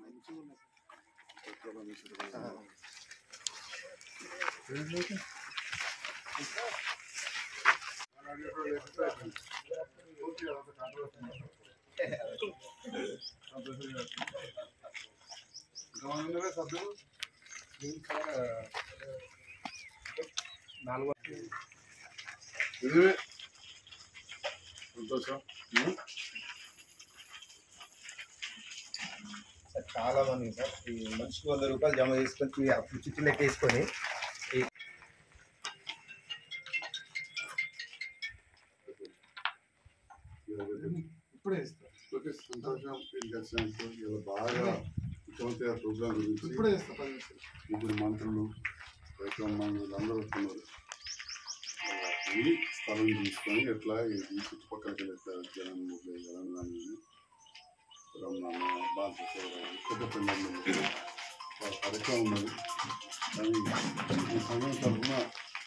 సభ్యులు నాలుగు ఇదే సంతోషం ఉం? సార్ చాలా మంది సార్ ఈ మనిషికి వంద రూపాయలు జమ చేసుకొని అప్పుడు చిట్టి లెక్క వేసుకొని ఇప్పుడే ఇస్తా ఓకే సంతోషం ఇది కలిసినందుకు ఇలా బాగా ముఖ్యమంత్రి గారి ప్రోగ్రాం గురించి ఇప్పుడే ఇస్తా పది నిమిషాలు. ఇప్పుడు మంత్రులు రైతు మంత్రులు అందరూ వస్తున్నారు ఆ, ఈ స్థలం తీసుకొని ఎట్లా ఈ ఈ చుట్టుపక్కలకి ఎట్లా జనం జనం కానీ రమణ బాలకృష్ణ పెద్ద పిల్లలు వాళ్ళ కార్యక్రమం ఉన్నది కానీ ఈ సంఘం తరఫున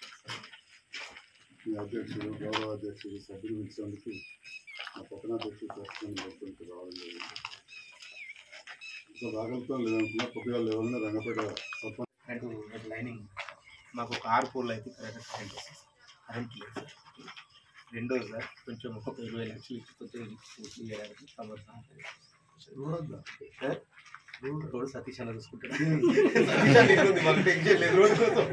మీ అధ్యక్షుడు గౌరవ అధ్యక్షుడు సభ్యులు ఇచ్చినందుకు మా పక్కన అధ్యక్షుడు ప్రస్తుతం మొత్తం రావడం జరిగింది సో రాగలతో లేదనుకున్నా కొద్దిగా లేవాలని రంగపేట సర్పంచ్ కరెంటు లైనింగ్ మాకు ఒక ఆరు పూర్లు అయితే కరెంట్ కరెంట్ వస్తుంది కరెంట్ లేదు సార్ రెండోది సార్ కొంచెం ఒక ఇరవై లక్షలు ఇచ్చి కొంచెం పూర్తి చేయడానికి సంవత్సరం చూడొద్దా సార్ రోడ్ సతీష్ అన్న చూసుకుంటాడు సతీష్ అన్న ఇల్లు ఉంది, మాకు టెన్షన్ లేదు రోడ్ కోసం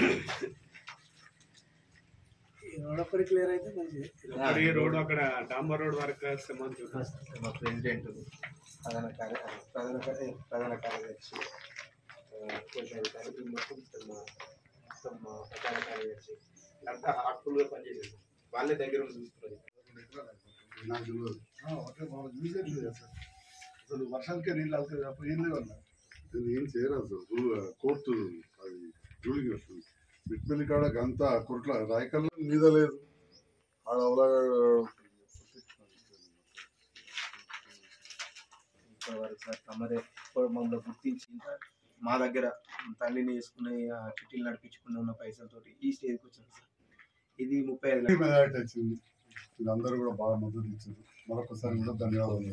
ఎవడొక్కడి క్లియర్ అయితే మంచిది ఒకటి రోడ్ అక్కడ డాంబర్ రోడ్ వరకు వస్తే మంచిది మా ప్రెసిడెంట్ ప్రధాన కార్య ప్రధాన కార్య ప్రధాన కార్యదర్శి ఆ, కోశాధికారి ఈ మొత్తం మా మొత్తం మా ప్రధాన కార్యదర్శి అంతా హార్ట్ఫుల్గా పనిచేసేది వాళ్ళే దగ్గర ఉండి చూస్తున్నారు నాకు తెలియదు ఓకే మనం యూజ్ లేదు సార్ అసలు వర్షానికే నీళ్ళు అవుతుంది అప్పుడు ఏం లేవు అన్న ఇది ఏం చేయరు అసలు రూల్ కోర్టు అది రూలింగ్ వస్తుంది బిట్మిల్లి కాడ గంత కొట్ల రాయకల్ మీద లేదు ఆడ అవలాగా ఇప్పటివరకు సార్ తమరే ఇప్పుడు మమ్మల్ని గుర్తించి మా దగ్గర తల్లిని వేసుకుని ఆ చిట్టీలు నడిపించుకుని ఉన్న పైసలతోటి ఈ స్టేజ్కి వచ్చాను సార్ ఇది ముప్పై ఐదు లక్షలు మెజారిటీ వచ్చింది ఇది అందరూ కూడా బాగా మద్దతు ఇచ్చారు మరొకసారి కూడా ధన్యవాదాలు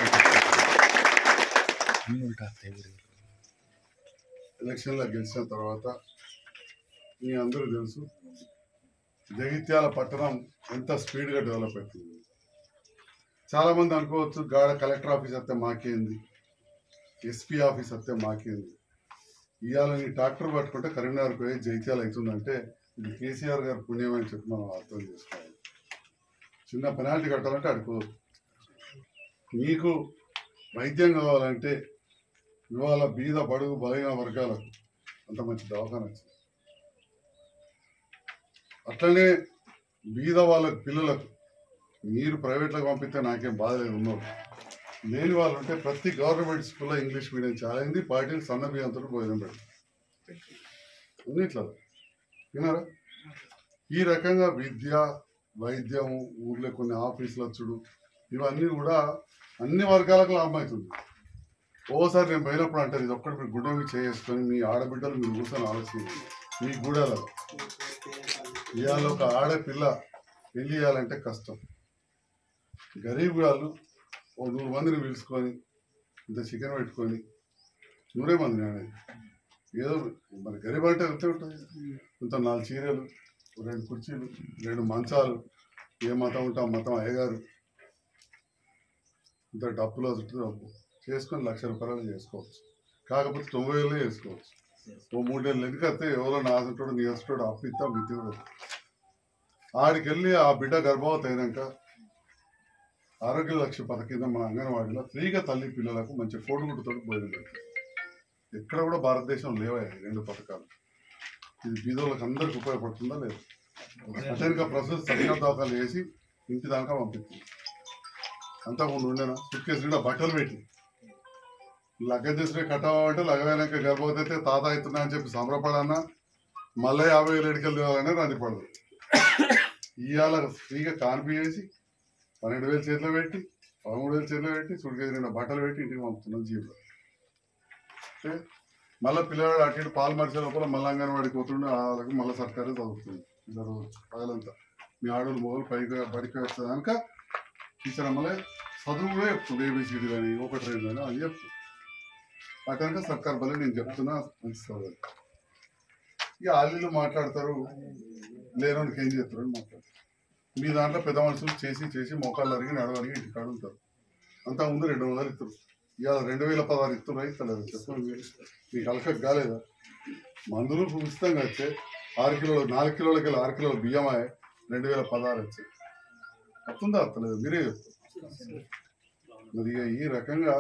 ఎలక్షన్లో గెలిచిన తర్వాత మీ అందరూ తెలుసు జగిత్యాల పట్టణం ఎంత స్పీడ్గా డెవలప్ అవుతుంది చాలా మంది అనుకోవచ్చు గాడ కలెక్టర్ ఆఫీస్ వస్తే మాకేంది ఎస్పీ ఆఫీస్ వస్తే మాకేంది ఇవాళ నీ ట్రాక్టర్ పట్టుకుంటే కరీంనగర్ పోయి జగిత్యాల అవుతుందంటే ఇది కేసీఆర్ గారి పుణ్యం అని చెప్పి మనం అర్థం చేసుకోవాలి చిన్న పెనాల్టీ కట్టాలంటే అడుకోవచ్చు మీకు వైద్యం కావాలంటే ఇవాళ బీద బడుగు బలైన వర్గాలకు అంత మంచి దవాఖాన వచ్చింది అట్లనే బీద వాళ్ళ పిల్లలకు మీరు ప్రైవేట్లకు పంపిస్తే నాకేం బాధ లేదు ఉన్నారు లేని వాళ్ళు ఉంటే ప్రతి గవర్నమెంట్ స్కూల్లో ఇంగ్లీష్ మీడియం చాలా అయింది పార్టీలు సన్న బియ్యంతో భోజనం పెడతారు అన్నిట్లో విన్నారా ఈ రకంగా విద్య వైద్యం ఊర్లో కొన్ని ఆఫీసులు వచ్చుడు ఇవన్నీ కూడా అన్ని వర్గాలకు లాభం అవుతుంది ఓసారి నేను పోయినప్పుడు అంటారు ఇది ఒక్కటి మీరు గుడ్డ మీద చేసుకొని మీ ఆడబిడ్డలు మీరు కూర్చొని ఆలోచన మీ గూడెలలో ఇవాళ ఒక ఆడపిల్ల పెళ్లి చేయాలంటే కష్టం గరీబ్ వాళ్ళు ఓ నూరు మందిని పిలుచుకొని ఇంత చికెన్ పెట్టుకొని నూరే మందిని అనేది ఏదో మరి గరీబ్ అంటే అంతే ఉంటుంది ఇంత నాలుగు చీరలు రెండు కుర్చీలు రెండు మంచాలు ఏ మతం ఉంటే ఆ మతం అయ్యగారు ఇంత డబ్బులో చుట్టూ డబ్బు చేసుకొని లక్ష రూపాయలు చేసుకోవచ్చు కాకపోతే తొంభై వేలు చేసుకోవచ్చు ఓ మూడేళ్ళు ఎందుకంటే ఎవరో నాసుంటాడు నీసుంటాడు అప్పు ఇస్తా మితి కూడా ఆడికి వెళ్ళి ఆ బిడ్డ గర్భవతి అయినాక ఆరోగ్య లక్ష్య పథకం కింద మన అంగన్వాడీలో ఫ్రీగా తల్లి పిల్లలకు మంచి ఫోటో గుట్టుతో భోజనం పెడతారు ఎక్కడ కూడా భారతదేశం లేవా ఈ రెండు పథకాలు ఇది బీదోళ్ళకి అందరికి ఉపయోగపడుతుందా లేదు సటన్గా ప్రస్తుతం సరిగ్గా దోకాలు వేసి ఇంటి దాకా పంపిస్తుంది అంతకుముందు ఉండేనా సుట్ కేసు నిండా బట్టలు పెట్టి లగ్గం చేసుకుని కట్టామంటే లగ్గమైనాక గర్భవతి అయితే తాత అవుతున్నా అని చెప్పి సంబరపడన్నా మళ్ళీ యాభై వేలు ఎడికలు తేవాలనే రంది పడదు ఇవాళ ఫ్రీగా కాన్పి చేసి పన్నెండు వేలు చేతిలో పెట్టి పదమూడు వేలు చేతిలో పెట్టి సుడికేసి నిండా బట్టలు పెట్టి ఇంటికి పంపుతున్నాం జీవులు అంటే మళ్ళీ పిల్లవాడు అటు ఇటు పాలు మరిచే లోపల మళ్ళీ అంగన్వాడికి పోతుండే వాళ్ళకి మళ్ళీ సర్కారే చదువుతుంది ఇద్దరు పగలంతా మీ ఆడోళ్ళు మొగలు పైకి బడికి వస్తుంది కనుక టీచర్ అమ్మలే చదువు కూడా చెప్తుంది ఏబిసిడీలు అని ఒకటి రెండు అని అని చెప్తుంది అటంటే సర్కార్ బలి నేను చెప్తున్నా మంచి చదవాలి ఇక ఆలీలు మాట్లాడతారు లేనోనికి ఏం చేస్తారు అని మాట్లాడతారు మీ దాంట్లో పెద్ద మనుషులు చేసి చేసి మోకాళ్ళు అరిగి నడవరిగి ఇంటికాడ ఉంటారు అంతా ముందు రెండు వందలు ఇస్తారు ఇవాళ రెండు వేల పదహారు ఇస్తున్నారు ఇస్తలేదు చెప్పండి మీరు మీకు అలక కాలేదా మందులు ఉచితంగా వచ్చే ఆరు కిలోలు నాలుగు కిలోలకి వెళ్ళి ఆరు కిలోల బియ్యమాయ రెండు వేల పదహారు వచ్చాయి వస్తుందా వస్తలేదు మీరే చెప్తారు మరి ఇక ఈ రకంగా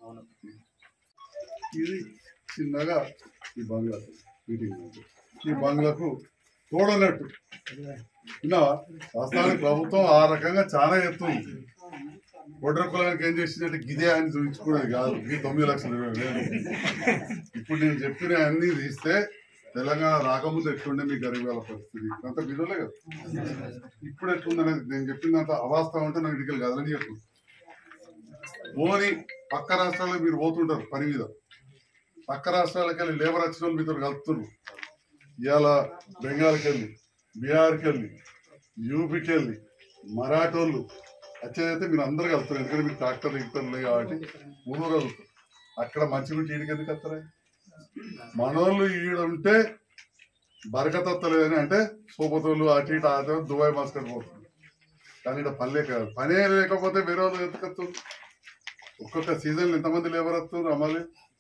ఇది చిన్నగా ఈ బంగ్లా మీటింగ్ ఉంది. ఈ బంగ్లాకు తోడనట్టు విన్నావా వాస్తవానికి ప్రభుత్వం ఆ రకంగా చాలా ఎత్తుంది ఒడ్ర కులానికి ఏం చేసిందంటే గిదే అని చూపించుకునేది కాదు ఈ తొమ్మిది లక్షల ఇరవై వేలు ఇప్పుడు నేను చెప్పిన అన్ని తీస్తే తెలంగాణ రాకముందు ఎట్లుండే మీ గరీబాల పరిస్థితి అంత బిజోలే కదా ఇప్పుడు ఎట్లుందనేది నేను చెప్పినంత అవాస్తవం అంటే నాకు ఇటుకలు కదలని చెప్పు పోని పక్క రాష్ట్రాల్లో మీరు పోతుంటారు పని మీద పక్క రాష్ట్రాలకు వెళ్ళి లేబర్ వచ్చిన వాళ్ళు మీతో కలుపుతున్నారు ఇవాళ బెంగాల్కి వెళ్ళి బీహార్కి వెళ్ళి యూపీకి వెళ్ళి మరాఠోళ్ళు వచ్చేదైతే మీరు అందరు కలుస్తారు ఎందుకంటే మీకు ట్రాక్టర్ దిగుతారు ఉన్నాయి కాబట్టి ముందు కలుగుతారు అక్కడ మంచి గురించి ఈడికి ఎందుకు వస్తారా మనోళ్ళు ఈడ ఉంటే బరకతత్తలేదని అంటే సోపతోళ్ళు అటు ఇటు ఆట దుబాయ్ మాస్కర్ పోతుంది కానీ ఇక్కడ పని లేక పనే లేకపోతే వేరే వాళ్ళు ఎత్తుకొస్తారు ఒక్కొక్క సీజన్ ఎంతమంది లేబర్ వస్తారు అమ్మాలి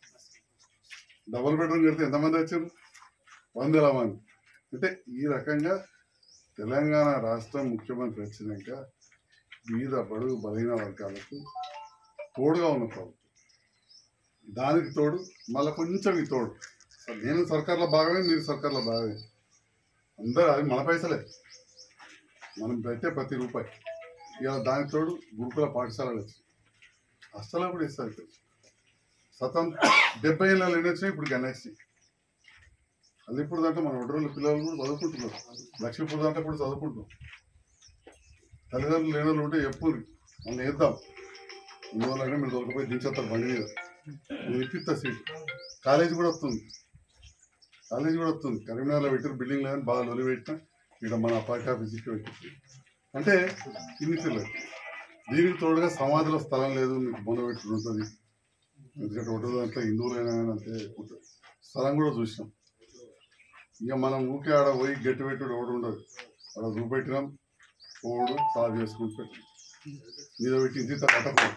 డబుల్ బెడ్రూమ్ కడితే ఎంతమంది వచ్చారు వందల మంది అంటే ఈ రకంగా తెలంగాణ రాష్ట్రం ముఖ్యమంత్రి వచ్చినాక బీద బడుగు బలహీన వర్గాలకు తోడుగా ఉన్న ప్రభుత్వం దానికి తోడు మళ్ళీ కొంచెం ఈ తోడు సరే, నేను సర్కార్లో భాగమే మీరు సర్కార్లో భాగమే అందరూ అది మన పైసలే మనం పెట్టే ప్రతి రూపాయి ఇలా దానికి తోడు గురుకుల పాఠశాలలు వచ్చాయి అస్సలు కూడా ఇస్తారు ఇక్కడ స్వతంత్ర డెబ్బై ఏళ్ళ ఎన్ని వచ్చినాయి ఇప్పుడు గణేసి అది ఇప్పుడు దాంట్లో మన ఒడ్రోళ్ళ పిల్లలు కూడా చదువుకుంటున్నారు లక్ష్మీపూర్ దాంట్లో కూడా చదువుకుంటున్నాం తల్లిదండ్రులు లేని వాళ్ళు ఉంటే ఎప్పుడు మనం వేద్దాం ఇందువల్ల మీరు దొరికిపోయి దించేస్తారు బండి మీద నేను ఇప్పిస్తా సీట్ కాలేజీ కూడా వస్తుంది కాలేజీ కూడా వస్తుంది కరీంనగర్లో పెట్టిన బిల్డింగ్ లేదని బాగా లొలి పెట్టిన ఇక్కడ మన పార్టీ ఆఫీస్కి పెట్టి అంటే ఇన్ని పిల్లలు దీనికి తోడుగా సమాధిలో స్థలం లేదు మీకు మొన్న పెట్టుకుని ఉంటుంది ఎందుకంటే ఒకటో దాంట్లో హిందువులైనా కానీ అంతే ఉంటుంది స్థలం కూడా చూసినాం ఇక మనం ఊకే ఆడ పోయి గట్టి పెట్టుడు ఒకటి ఉండదు అక్కడ చూపెట్టినాం పోడు సాగు చేసుకుంటూ పెట్టినాం మీద పెట్టి ఇంత కట్టకూడదు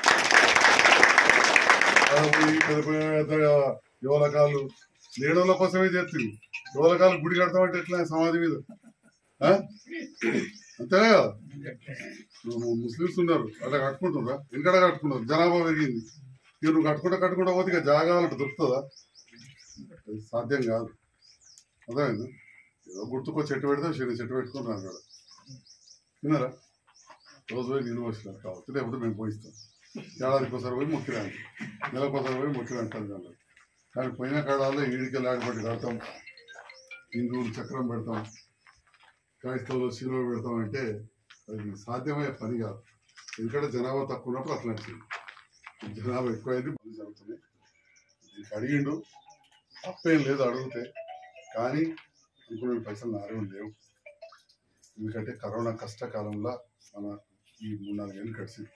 ఆడ పోయి పెద్ద పెద్ద యువలకాలు లేడోళ్ళ కోసమే చేస్తుంది యువలకాలు గుడి కడతామంటే ఎట్లా సమాధి మీద ఆ? అంతేనే కదా నువ్వు ముస్లిమ్స్ ఉన్నారు అట్లా కట్టుకుంటున్నారా వెనకడ కట్టుకున్నారు జనాభా పెరిగింది ఇక నువ్వు కట్టుకుంటా కట్టుకుంటా పోతే ఇక జాగాలంటే దొరుకుతుందా అది సాధ్యం కాదు అర్థమైందా ఏదో గుర్తుకో చెట్టు పెడితే చిన్న చెట్టు పెట్టుకుని అన్నాడు విన్నారా రోజు పోయి నీళ్ళు పోసినారు కావచ్చు లేకపోతే మేము పోయిస్తాం ఏడాదికి ఒకసారి పోయి మొక్కిరాంటి నెలకొకసారి పోయి మొక్కిరాంటి కానీ కానీ పోయిన కాడాల్లో ఈడికి లాగబట్టి కడతాం హిందువులు చక్రం పెడతాం క్రైస్తవులు శిలువ పెడతాం అంటే అది సాధ్యమయ్యే పని కాదు ఎందుకంటే జనాభా తక్కువ ఉన్నప్పుడు అట్లా వచ్చింది జనాభా ఎక్కువైంది పనులు జరుగుతున్నాయి దీనికి అడిగిండు తప్పేం లేదు అడిగితే కానీ ఇప్పుడు పైసలు నారేం లేవు ఎందుకంటే కరోనా కష్టకాలంలో మన ఈ మూడు నాలుగేళ్ళు గడిచింది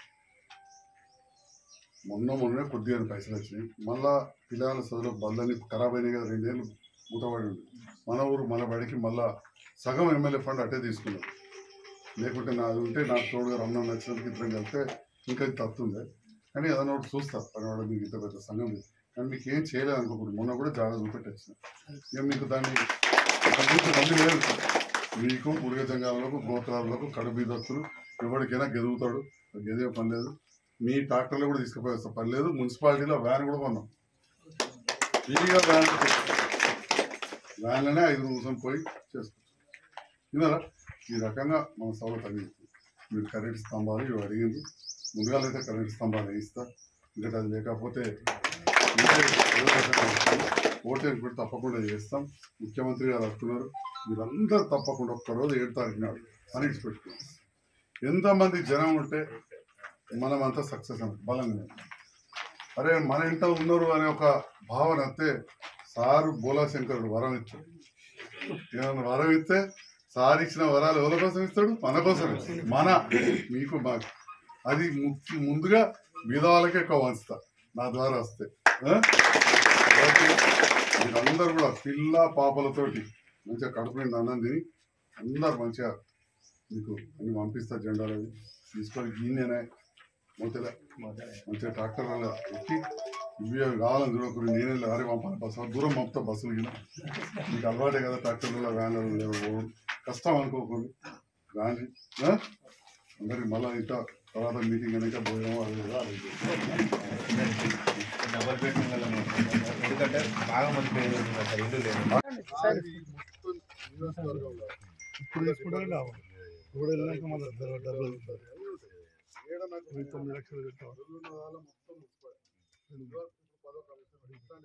మొన్న మొన్నే కొద్దిగా పైసలు వచ్చినాయి మళ్ళా పిల్లల చదువులు బళ్ళని ఖరాబ్ అయినాయి కదా రెండేళ్ళు మూతపడి ఉంది మన ఊరు మన బడికి మళ్ళా సగం ఎమ్మెల్యే ఫండ్ అట్టే తీసుకున్నాం లేకుంటే నాది ఉంటే నాకు తోడుగా రమణ నచ్చినందుకు ఇద్దరం కలిస్తే ఇంకా ఇది తత్తుండే కానీ ఏదైనా ఒకటి చూస్తా పనివాడు మీకు ఇంత పెద్ద సంఘం ఉంది కానీ మీకు ఏం చేయలేదు అనుకోకూడదు మొన్న కూడా జాగ్రత్త చూపెట్టేసిన ఇక మీకు దాన్ని దాని గురించి మళ్ళీ లేదు మీకు మురుగ జంగాలకు గోత్రాలకు కడుబీదత్తులు ఎవరికైనా గెదుగుతాడు గెదిగే పని లేదు మీ ట్రాక్టర్లో కూడా తీసుకుపోయేస్తా పని లేదు మున్సిపాలిటీలో వ్యాన్ కూడా కొన్నాం ఫ్రీగా వ్యాన్ వ్యాన్లోనే ఐదు కూర్చొని పోయి చేసుకుంటాం విన్నారా ఈ రకంగా మన సభలో తగ్గింది మీరు కరెంట్ స్తంభాలు ఇవి అడిగింది ముందుగా అయితే కరెంట్ స్తంభాలు వేయిస్తా ఇంకా అది లేకపోతే మీరే ఏదో రకంగా వస్తుంది. ఓటు కూడా తప్పకుండా చేస్తాం ముఖ్యమంత్రి గారు వస్తున్నారు మీరందరూ తప్పకుండా ఒక్కరోజు ఏడు తారీఖు నాడు అని పెట్టుకున్నాం ఎంతమంది జనం ఉంటే మనం అంతా సక్సెస్ అంత బలంగా అరే మన ఇంట ఉన్నారు అనే ఒక భావన అంతే సారు బోలాశంకరుడు వరం ఇచ్చాడు ఏమన్నా వరం ఇస్తే సార్ ఇచ్చిన వరాలు ఎవరి కోసం ఇస్తాడు మన కోసం ఇస్తాడు. మన మీకు మాకు అది ము- ముందుగా బీద వాళ్ళకే ఎక్కువ వంచుతా నా ద్వారా వస్తే ఆ? కాబట్టి మీరందరూ కూడా పిల్ల పాపలతోటి మంచిగా కడుపు నిండా అన్నం తిని అందరు మంచిగా మీకు అన్ని పంపిస్తా జెండాలు అవి తీసుకొని గీనేనే మొదలే మంచిగా ట్రాక్టర్ వల్ల ఎక్కి ఇవి అవి కావాలని చూడకూడదు నేనే లారీ పంపాలి బస్సు దూరం పంపుతా బస్సులు గిన మీకు అలవాటే కదా ట్రాక్టర్లలో వ్యాన్లలో కష్టం అనుకోకండి రాండి ఆ? అందరికి మళ్ళీ ఇంకా తర్వాత మీటింగ్ అనేక భోజనం అది కూడా arrange చేస్తాం. డబల్ బెడ్రూమ్ వల్ల ఎందుకంటే బాగా మంది పేరు ఉంది కదా, ఇల్లు లేదు ఇప్పుడు తీసుకుంటే లాభం ఇప్పుడు వెళ్ళాక మళ్ళీ డబ్బులు అవుతుంది. ఏడ నాకు తొమ్మిది లక్షలు పెట్టాం మొత్తం ముప్పై. పదో కమిషన్